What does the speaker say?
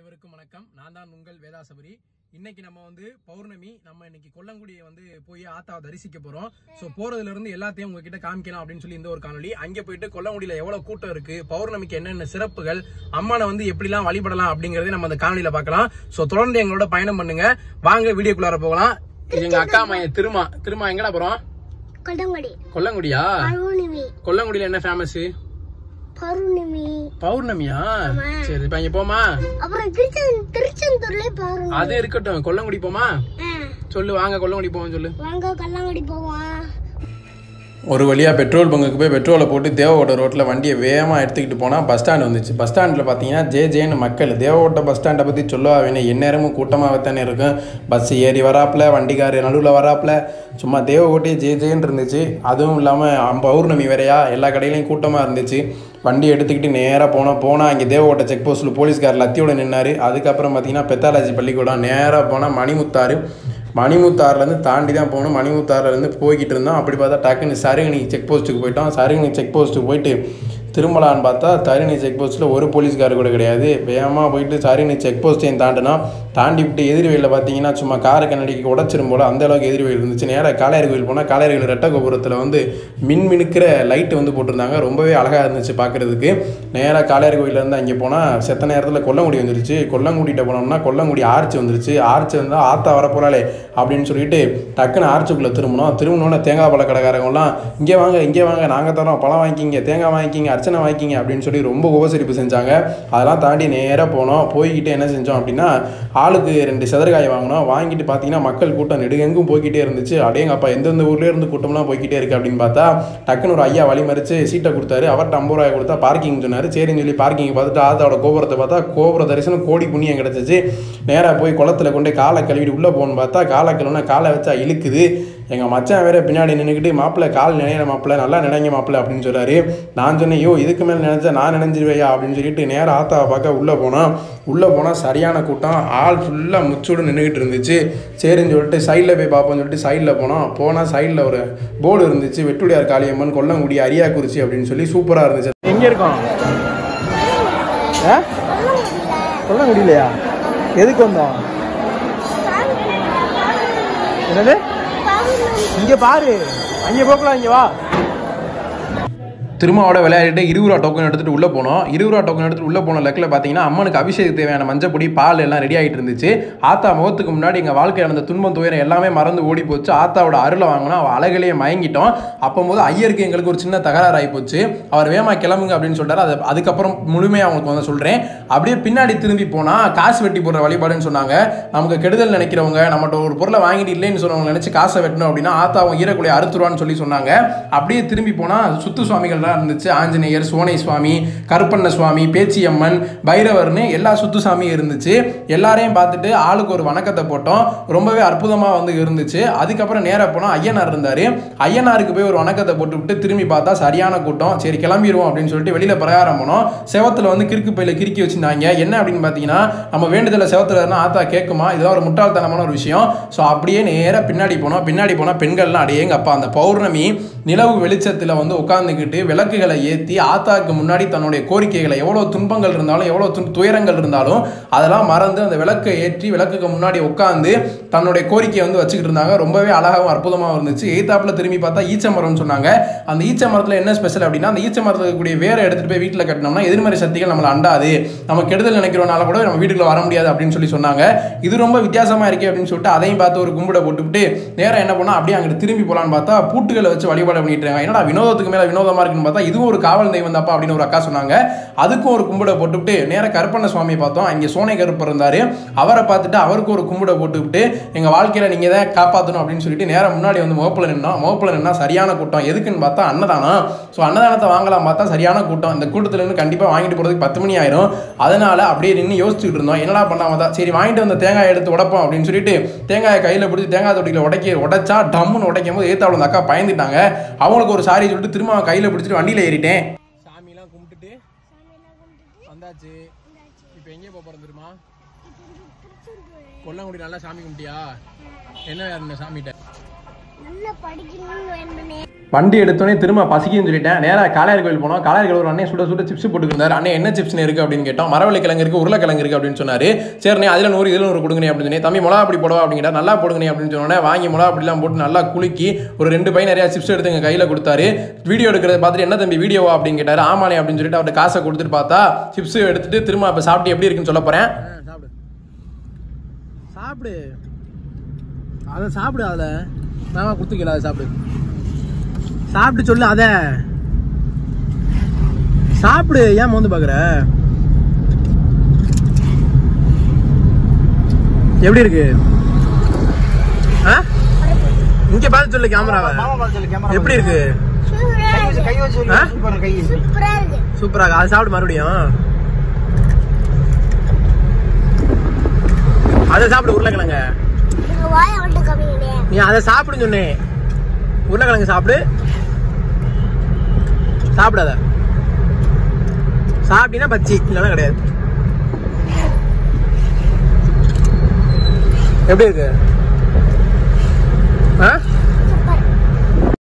அனைவருக்கும் வணக்கம் நான் தான் உங்கள் வேதாசபரி இன்னைக்கு நம்ம வந்து பௌர்ணமி நம்ம இன்னைக்கு கொல்லங்குடியை வந்து போய் ஆத்தாவை தரிசிக்க போறோம் சோ போறதுல இருந்து எல்லாத்தையும் உங்ககிட்ட காமிக்கலாம் அப்படின்னு சொல்லி இந்த ஒரு காணொலி அங்க போயிட்டு கொல்லங்குடியில எவ்வளவு கூட்டம் இருக்கு பௌர்ணமிக்கு என்னென்ன சிறப்புகள் அம்மனை வந்து எப்படிலாம் வழிபடலாம் அப்படிங்கறதை நம்ம அந்த காணொலியில பார்க்கலாம் சோ தொடர்ந்து எங்களோட பயணம் பண்ணுங்க வாங்க வீடியோக்குள்ளார போகலாம் இது எங்க அக்கா மையன் திருமா திருமா எங்கடா போறோம் கொடங்குடி கொல்லங்குடியா பௌர்ணமி கொல்லங்குடியில என்ன ஃபேமஸ் பௌர்ணமி பௌர்ணமியா சரி இப்ப இங்க போமா அப்புறம் திருச்செந் திருச்செந்தூர்ல பௌர்ணமி அது இருக்கட்டும் கொல்லங்குடி போமா ஆ, சொல்லு வாங்க கொல்லங்குடி போவோம் சொல்லு வாங்க கல்லங்குடி போவோம் ஒரு வழியாக பெட்ரோல் பங்குக்கு போய் பெட்ரோலை போட்டு தேவகோட்டை ரோட்டில் வண்டியை வேகமாக எடுத்துக்கிட்டு போனால் பஸ் ஸ்டாண்ட் வந்துச்சு பஸ் ஸ்டாண்டில் பார்த்தீங்கன்னா ஜே ஜேன்னு மக்கள் தேவகோட்டை பஸ் ஸ்டாண்டை பற்றி சொல்லவா வேணும் எந்நேரமும் கூட்டமாக தானே இருக்கும் பஸ் ஏறி வராப்புல வண்டிக்கார் நடுவில் வராப்புல சும்மா தேவகோட்டையே ஜே ஜேன்னு இருந்துச்சு அதுவும் இல்லாமல் பௌர்ணமி வேறையா எல்லா கடையிலையும் கூட்டமாக இருந்துச்சு வண்டி எடுத்துக்கிட்டு நேராக போனோம் போனால் இங்கே தேவகோட்டை செக் போஸ்ட்டில் போலீஸ்கார் லத்தியோட நின்னார் அதுக்கப்புறம் பார்த்தீங்கன்னா பெத்தாலாஜி பள்ளிக்கூடம் நேராக போனால் மணிமுத்தாறு மணிமுத்தாறுலேருந்து தாண்டி தான் போகணும் மணிமுத்தாறுலேருந்து போய்கிட்டு இருந்தோம் அப்படி பார்த்தா டக்குன்னு சருகணி செக் போஸ்ட்டுக்கு போயிட்டோம் சருகணி செக் போஸ்ட்டுக்கு போயிட்டு திரும்பலான்னு பார்த்தா தருணி செக் போஸ்ட்டில் ஒரு போலீஸ்கார் கூட கிடையாது வேகமாக போயிட்டு சருகணி செக் போஸ்ட்டையும் தாண்டினோம் தாண்டி விட்டு எதிர் வயலில் பார்த்தீங்கன்னா சும்மா காரை கண்ணடிக்கு உடச்சிரும் போல் அந்த அளவுக்கு எதிர் வயல் இருந்துச்சு நேராக காளையார் கோயில் போனால் காளையார் கோயில் ரெட்ட கோபுரத்தில் வந்து மின் மினுக்கிற லைட்டு வந்து போட்டிருந்தாங்க ரொம்பவே அழகாக இருந்துச்சு பார்க்குறதுக்கு நேராக காளையார் கோயிலேருந்து அங்கே போனால் செத்த நேரத்தில் கொல்லங்குடி வந்துருச்சு கொல்லங்குடிகிட்ட போனோம்னா கொல்லங்குடி ஆர்ச்சி வந்துருச்சு ஆர்ச்சி வந்தால் ஆத்தா வரப்போறாளே அப்படின்னு சொல்லிட்டு டக்குன்னு ஆர்ச்சுக்குள்ளே திரும்பணும் திரும்பினோட தேங்காய் பழ கடைக்காரங்களாம் இங்கே வாங்க இங்கே வாங்க நாங்கள் தரோம் பழம் வாங்கிக்கிங்க தேங்காய் வாங்கிக்கிங்க அர்ச்சனை வாங்கிக்கிங்க அப்படின்னு சொல்லி ரொம்ப உபசரிப்பு செஞ்சாங்க அதெல்லாம் தாண்டி நேராக போனோம் போய்கிட்டு என்ன செஞ்சோம் அப்படின்னா ஆளுக்கு ரெண்டு செதற்காய் வாங்கினோம் வாங்கிட்டு பார்த்தீங்கன்னா மக்கள் கூட்டம் நெடுங்கெங்கும் போய்கிட்டே இருந்துச்சு அடேங்கப்பா எந்தெந்த ஊர்லேயே இருந்து கூட்டம்லாம் போய்கிட்டே இருக்கு அப்படின்னு பார்த்தா டக்குன்னு ஒரு ஐயா வழிமறிச்சு சீட்டை கொடுத்தாரு அவர்கிட்ட ஐம்பது ரூபாய் கொடுத்தா பார்க்கிங் சொன்னார் சரின்னு சொல்லி பார்க்கிங் பார்த்துட்டு ஆத்தாவோட கோபுரத்தை பார்த்தா கோபுர தரிசனம் கோடி புண்ணியம் கிடச்சிச்சு நேராக போய் குளத்துல கொண்டு காலை கழுவிட்டு உள்ளே போகணும்னு பார்த்தா காலை கழுவுனா காலை வச்சா இழுக்குது எங்கள் மச்சான் வேற பின்னாடி நின்றுக்கிட்டு மாப்பிள்ளை கால் நினைக்கிற மாப்பிள்ளை நல்லா நினைங்க மாப்பிள்ளை அப்படின்னு சொல்றாரு நான் சொன்னேன் ஐயோ இதுக்கு மேலே நினைச்சா நான் நினைஞ்சிருவையா அப்படின்னு சொல்லிட்டு நேராக ஆத்தாவை பார்க்க உள்ளே போனோம் உள்ளே போனால் சரியான கூட்டம் ஆள் ஃபுல்லாக முச்சோடு நின்றுக்கிட்டு இருந்துச்சு சரின்னு சொல்லிட்டு சைடில் போய் பார்ப்போம்னு சொல்லிட்டு சைடில் போனோம் போனால் சைடில் ஒரு போர்டு இருந்துச்சு வெட்டுடையார் காளியம்மன் கொல்லங்குடி அரியாக்குறிச்சி அப்படின்னு சொல்லி சூப்பராக இருந்துச்சு எங்க இருக்கோம் சொல்ல முடியலையா எதுக்கு வந்தோம் என்னது இங்க பாரு அங்க போக்கலாம் இங்க வா திருமாவோட விளையாடிட்டு இருபது ரூபா டோக்கன் எடுத்துட்டு உள்ளே போனோம் இருபது ரூபா டோக்கன் எடுத்துட்டு உள்ளே போன லெக்கில் பார்த்தீங்கன்னா அம்மனுக்கு அபிஷேகம் தேவையான மஞ்சப்பொடி பால் எல்லாம் ரெடி ஆகிட்டு இருந்துச்சு ஆத்தா முகத்துக்கு முன்னாடி எங்கள் வாழ்க்கையில் நடந்த துன்பம் துயரம் எல்லாமே மறந்து ஓடி போச்சு ஆத்தாவோட அருளை வாங்கினோம் அவள் அழகிலேயே மயங்கிட்டோம் அப்போது ஐயருக்கு எங்களுக்கு ஒரு சின்ன தகராறு ஆகி போச்சு அவர் வேமா கிளம்புங்க அப்படின்னு சொல்லிட்டாரு அது அதுக்கப்புறம் முழுமையாக அவங்களுக்கு வந்து சொல்கிறேன் அப்படியே பின்னாடி திரும்பி போனால் காசு வெட்டி போடுற வழிபாடுன்னு சொன்னாங்க நமக்கு கெடுதல் நினைக்கிறவங்க நம்மகிட்ட ஒரு பொருளை வாங்கிட்டு இல்லைன்னு சொன்னவங்க நினச்சி காசை வெட்டணும் அப்படின்னா ஆத்தா அவங்க ஈரக்குழியை அறுத்துருவான்னு சொல்லி சொன்னாங்க அப்படியே திரும்பி போனால் சுத்து சுவாமிகள்லாம் இருந்துச்சு ஆஞ்சநேயர் சோனை சுவாமி கருப்பண்ண சுவாமி பேச்சியம்மன் பைரவர்னு எல்லா சுத்து சாமியும் இருந்துச்சு எல்லாரையும் பார்த்துட்டு ஆளுக்கு ஒரு வணக்கத்தை போட்டோம் ரொம்பவே அற்புதமாக வந்து இருந்துச்சு அதுக்கப்புறம் நேராக போனால் ஐயனார் இருந்தார் ஐயனாருக்கு போய் ஒரு வணக்கத்தை போட்டுவிட்டு திரும்பி பார்த்தா சரியான கூட்டம் சரி கிளம்பிடுவோம் அப்படின்னு சொல்லிட்டு வெளியில் பிரகாரம் போனோம் செவத்தில் வந்து கிறுக்கு பையில கிறுக்கி வச்சிருந்தாங்க என்ன அப்படின்னு பார்த்தீங்கன்னா நம்ம வேண்டுதலை செவத்தில் இருந்தால் ஆத்தா கேட்குமா இதெல்லாம் ஒரு முட்டாள்தனமான ஒரு விஷயம் ஸோ அப்படியே நேராக பின்னாடி போனோம் பின்னாடி போனால் பெண்கள்லாம் அடையே எங்கள் அப்பா அந்த பௌர்ணமி நிலவு வெளிச்சத்தில் வந்து உட்காந்துக்கிட்டு விளக்குகளை ஏற்றி ஆத்தாக்கு முன்னாடி தன்னுடைய கோரிக்கைகளை எவ்வளோ துன்பங்கள் இருந்தாலும் எவ்வளோ துன் துயரங்கள் இருந்தாலும் அதெல்லாம் மறந்து அந்த விளக்கை ஏற்றி விளக்குக்கு முன்னாடி உட்காந்து தன்னுடைய கோரிக்கையை வந்து வச்சுக்கிட்டு இருந்தாங்க ரொம்பவே அழகாகவும் அற்புதமாகவும் இருந்துச்சு எய்த்தாப்பில் திரும்பி பார்த்தா ஈச்ச மரம்னு சொன்னாங்க அந்த ஈச்ச மரத்தில் என்ன ஸ்பெஷல் அப்படின்னா அந்த ஈச்ச மரத்தில் இருக்கக்கூடிய வேரை எடுத்துகிட்டு போய் வீட்டில் கட்டினோம்னா எதிர்மறை சக்திகள் நம்மளை அண்டாது நம்ம கெடுதல் நினைக்கிறோம்னால கூட நம்ம வீட்டுக்குள்ள வர முடியாது அப்படின்னு சொல்லி சொன்னாங்க இது ரொம்ப வித்தியாசமா இருக்கே அப்படின்னு சொல்லிட்டு அதையும் பார்த்து ஒரு கும்பிட போட்டுவிட்டு நேரா என்ன பண்ணா அப்படியே அங்கிட்டு திரும்பி போலான்னு பார்த்தா பூட்டுகளை வச்சு வழிபாடு பண்ணிட்டு இருக்காங்க என்னடா வினோதத்துக்கு மேல வினோதமா இருக்குன்னு பார்த்தா இதுவும் ஒரு காவல் தெய்வம் தாப்பா அப்படின்னு ஒரு அக்கா சொன்னாங்க அதுக்கும் ஒரு கும்பிட போட்டுவிட்டு நேரா கருப்பண்ண சுவாமியை பார்த்தோம் இங்க சோனை கருப்பர் இருந்தாரு அவரை பார்த்துட்டு அவருக்கு ஒரு கும்பிட போட்டுவிட்டு எங்க வாழ்க்கையில நீங்க தான் காப்பாற்றணும் அப்படின்னு சொல்லிட்டு நேரா முன்னாடி வந்து முகப்புல நின்னோம் முகப்புல நின்னா சரியான கூட்டம் எதுக்குன்னு பார்த்தா அன்னதானம் ஸோ அன்னதானத்தை வாங்கலாம் பார்த்தா சரியான கூட்டம் இந்த கூட்டத்துல இருந்து கண்டிப்பா வாங்கிட்டு போறதுக்கு பத்து மணி ஆயிரும் அதனால அப்படியே நின்று யோசிச்சுட்டு இருந்தோம் என்னடா பண்ணாம தான் சரி வாங்கிட்டு வந்த தேங்காய் எடுத்து உடைப்போம் அப்படின்னு சொல்லிட்டு தேங்காயை கையில பிடிச்சி தேங்காய் தொட்டியில் உடைக்க உடைச்சா டம்முன்னு உடைக்கும் போது ஏத்தாவில் அந்த அக்கா பயந்துட்டாங்க அவங்களுக்கு ஒரு சாரி சொல்லிட்டு திரும்ப அவன் கையில பிடிச்சிட்டு வண்டியில ஏறிட்டேன் சாமிலாம் கும்பிட்டுட்டு வந்தாச்சு இப்போ எங்கே போக போறோம் தெரியுமா கொல்லங்குடி நல்லா சாமி கும்பிட்டியா என்ன வேற சாமிகிட்ட நல்லா படிக்கணும்னு வேண்டுனேன் வண்டி எடுத்தோடனே திரும்ப பசிக்குன்னு சொல்லிட்டேன் நேராக காளையார் கோயில் போனோம் காளையார் கோயில் ஒரு அண்ணன் சுட சுட சிப்ஸ் போட்டுருந்தாரு அண்ணே என்ன சிப்ஸ்னு இருக்கு அப்படின்னு கேட்டோம் மரவள்ளி கிழங்கு இருக்கு உருளைக்கிழங்கு இருக்கு அப்படின்னு சொன்னாரு சரிண்ணே அதில் நூறு இதில் நூறு கொடுங்கண்ணே அப்படின்னு சொன்னேன் தம்பி மிளகா அப்படி போடவா அப்படின்னு கேட்டா நல்லா போடுங்கண்ணே அப்படின்னு சொன்னோன்னே வாங்கி மிளகா அப்படிலாம் போட்டு நல்லா குலுக்கி ஒரு ரெண்டு பை நிறைய சிப்ஸ் எடுத்து எங்கள் கையில் கொடுத்தாரு வீடியோ எடுக்கிறத பார்த்துட்டு என்ன தம்பி வீடியோவா அப்படின்னு கேட்டாரு ஆமாண்ணே அப்படின்னு சொல்லிட்டு அவர்கிட்ட காசை கொடுத்துட்டு பார்த்தா சிப்ஸ் எடுத்துட்டு திரும்ப அப்போ சாப்பிட்டு எப்படி இருக்குன்னு சொல்ல போறேன் சாப்பிடு சாப்பிடு அதை சாப்பிடு அதில் நான் கொடுத்துக்கல அதை சாப்பிடு சாப்பிட்டு சொல்லு அத சாப்பிடு ஏன் மோந்து பாக்குற எப்படி இருக்கு ஆ? இங்க பார்த்து சொல்லு கேமராவை எப்படி இருக்கு சூப்பரா இருக்கு ஆ? சூப்பரா இருக்கு சூப்பரா இருக்கு அது சாப்பிடு மறுபடியும் அதை சாப்பிடு உருளைக்கிழங்க எங்க வாயை விட்டு கம்மிங்களே நீ அதை சாப்பிடுன்னு சொன்னேன் உருளைக்கிழங்கு சாப்பிடு சாப்பிடாத சாப்பிட்டீங்கன்னா பச்சி இல்லைன்னா கிடையாது எப்படி இருக்கு